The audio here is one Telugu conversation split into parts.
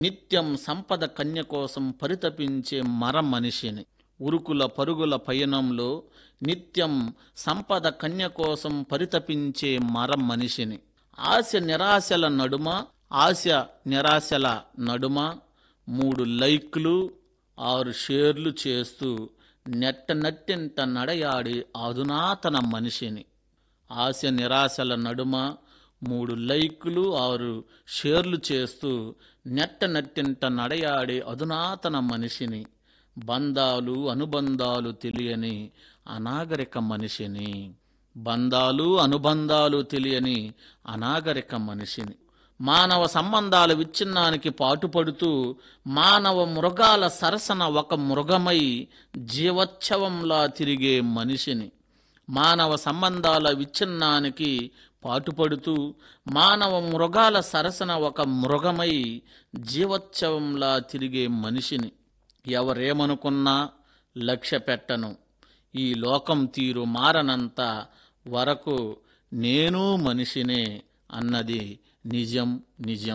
నిత్యం సంపద కన్య కోసం పరితపించే మర మనిషిని ఉరుకుల పరుగుల పయనంలో నిత్యం సంపద కన్య కోసం పరితపించే మర మనిషిని ఆశ నిరాశల నడుమ ఆశ నిరాశల నడుమ మూడు లైక్లు ఆరు షేర్లు చేస్తూ నెట్ట నట్టింట నడయాడి అధునాతన మనిషిని ఆశ నిరాశల నడుమ మూడు లైకులు ఆరు షేర్లు చేస్తూ నెట్ట నట్టింట నడయాడే అధునాతన మనిషిని బంధాలు అనుబంధాలు తెలియని అనాగరిక మనిషిని బంధాలు అనుబంధాలు తెలియని అనాగరిక మనిషిని మానవ సంబంధాల విచ్ఛిన్నానికి పాటుపడుతూ మానవ మృగాల సరసన ఒక మృగమై జీవోత్సవంలా తిరిగే మనిషిని మానవ సంబంధాల విచ్ఛిన్నానికి పాటుపడుతూ మానవ మృగాల సరసన ఒక మృగమై జీవోత్సవంలా తిరిగే మనిషిని ఎవరేమనుకున్నా లక్ష్య పెట్టను ఈ లోకం తీరు మారనంత వరకు నేను మనిషినే అన్నది నిజం నిజం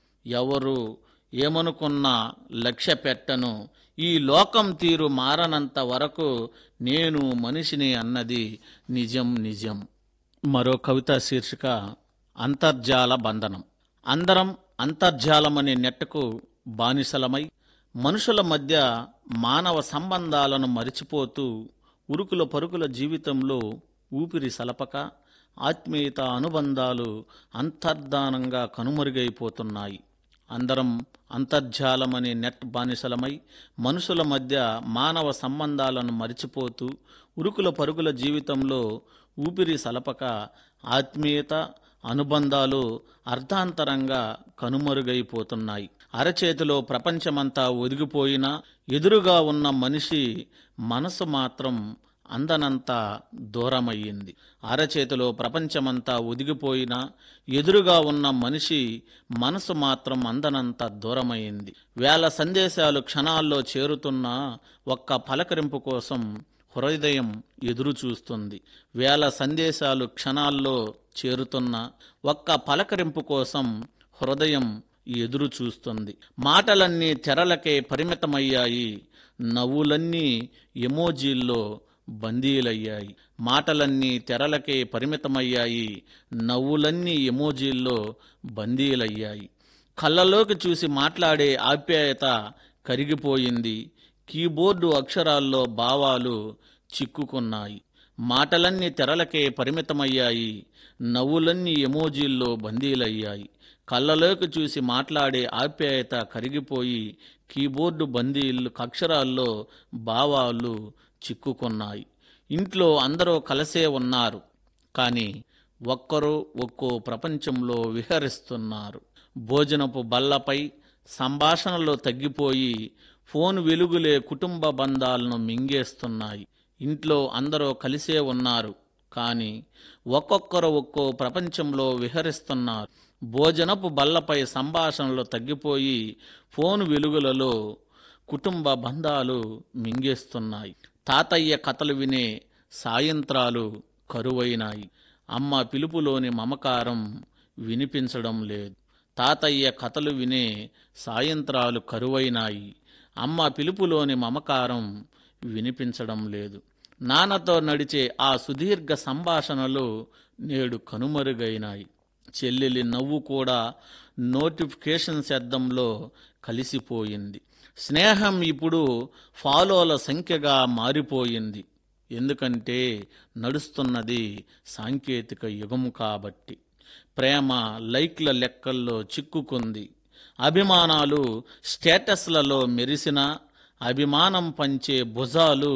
ఎవరు ఏమనుకున్నా లక్ష్య పెట్టను ఈ లోకం తీరు మారనంత వరకు నేను మనిషిని అన్నది నిజం నిజం మరో కవిత శీర్షిక అంతర్జాల బంధనం అందరం అంతర్జాలం అనే నెట్టకు బానిసలమై మనుషుల మధ్య మానవ సంబంధాలను మరిచిపోతూ ఉరుకుల పరుగుల జీవితంలో ఊపిరి సలపక ఆత్మీయత అనుబంధాలు అంతర్ధానంగా కనుమరుగైపోతున్నాయి అందరం అంతర్జాలమనే నెట్ బానిసలమై మనుషుల మధ్య మానవ సంబంధాలను మరిచిపోతూ ఉరుకుల పరుగుల జీవితంలో ఊపిరి సలపక ఆత్మీయత అనుబంధాలు అర్ధాంతరంగా కనుమరుగైపోతున్నాయి అరచేతిలో ప్రపంచమంతా ఒదిగిపోయినా ఎదురుగా ఉన్న మనిషి మనసు మాత్రం అందనంత దూరమయ్యింది అరచేతిలో ప్రపంచమంతా ఒదిగిపోయినా ఎదురుగా ఉన్న మనిషి మనసు మాత్రం అందనంత దూరమైంది వేల సందేశాలు క్షణాల్లో చేరుతున్న ఒక్క పలకరింపు కోసం హృదయం ఎదురు చూస్తుంది వేల సందేశాలు క్షణాల్లో చేరుతున్న ఒక్క పలకరింపు కోసం హృదయం ఎదురు చూస్తుంది మాటలన్నీ తెరలకే పరిమితమయ్యాయి నవ్వులన్నీ ఎమోజీల్లో బందీలయ్యాయి మాటలన్నీ తెరలకే పరిమితమయ్యాయి నవ్వులన్నీ ఎమోజీల్లో బందీలయ్యాయి కళ్ళలోకి చూసి మాట్లాడే ఆప్యాయత కరిగిపోయింది కీబోర్డు అక్షరాల్లో భావాలు చిక్కుకున్నాయి మాటలన్నీ తెరలకే పరిమితమయ్యాయి నవ్వులన్నీ ఎమోజీల్లో బందీలయ్యాయి కళ్ళలోకి చూసి మాట్లాడే ఆప్యాయత కరిగిపోయి కీబోర్డు బందీలు అక్షరాల్లో భావాలు చిక్కుకున్నాయి ఇంట్లో అందరూ కలిసే ఉన్నారు కానీ ఒక్కరు ఒక్కో ప్రపంచంలో విహరిస్తున్నారు భోజనపు బల్లపై సంభాషణలు తగ్గిపోయి ఫోన్ వెలుగులే కుటుంబ బంధాలను మింగేస్తున్నాయి ఇంట్లో అందరూ కలిసే ఉన్నారు కానీ ఒక్కొక్కరు ఒక్కో ప్రపంచంలో విహరిస్తున్నారు భోజనపు బల్లపై సంభాషణలు తగ్గిపోయి ఫోన్ వెలుగులలో కుటుంబ బంధాలు మింగేస్తున్నాయి తాతయ్య కథలు వినే సాయంత్రాలు కరువైనాయి అమ్మ పిలుపులోని మమకారం వినిపించడం లేదు తాతయ్య కథలు వినే సాయంత్రాలు కరువైనాయి అమ్మ పిలుపులోని మమకారం వినిపించడం లేదు నాన్నతో నడిచే ఆ సుదీర్ఘ సంభాషణలు నేడు కనుమరుగైనాయి చెల్లెలి నవ్వు కూడా నోటిఫికేషన్ శబ్దంలో కలిసిపోయింది స్నేహం ఇప్పుడు ఫాలోల సంఖ్యగా మారిపోయింది ఎందుకంటే నడుస్తున్నది సాంకేతిక యుగం కాబట్టి ప్రేమ లైక్ల లెక్కల్లో చిక్కుకుంది అభిమానాలు స్టేటస్లలో మెరిసిన అభిమానం పంచే భుజాలు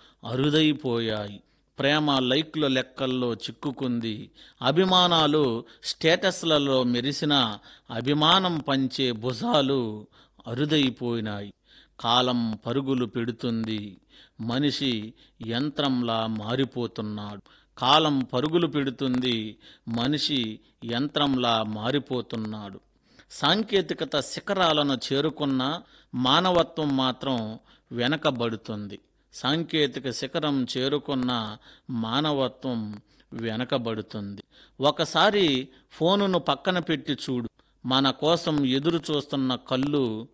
అరుదైపోయాయి ప్రేమ లైక్ల లెక్కల్లో చిక్కుకుంది అభిమానాలు స్టేటస్లలో మెరిసిన అభిమానం పంచే భుజాలు అరుదైపోయినాయి కాలం పరుగులు పెడుతుంది మనిషి యంత్రంలా మారిపోతున్నాడు కాలం పరుగులు పెడుతుంది మనిషి యంత్రంలా మారిపోతున్నాడు సాంకేతికత శిఖరాలను చేరుకున్న మానవత్వం మాత్రం వెనకబడుతుంది సాంకేతిక శిఖరం చేరుకున్న మానవత్వం వెనకబడుతుంది ఒకసారి ఫోనును పక్కన పెట్టి చూడు మన కోసం ఎదురు చూస్తున్న కళ్ళు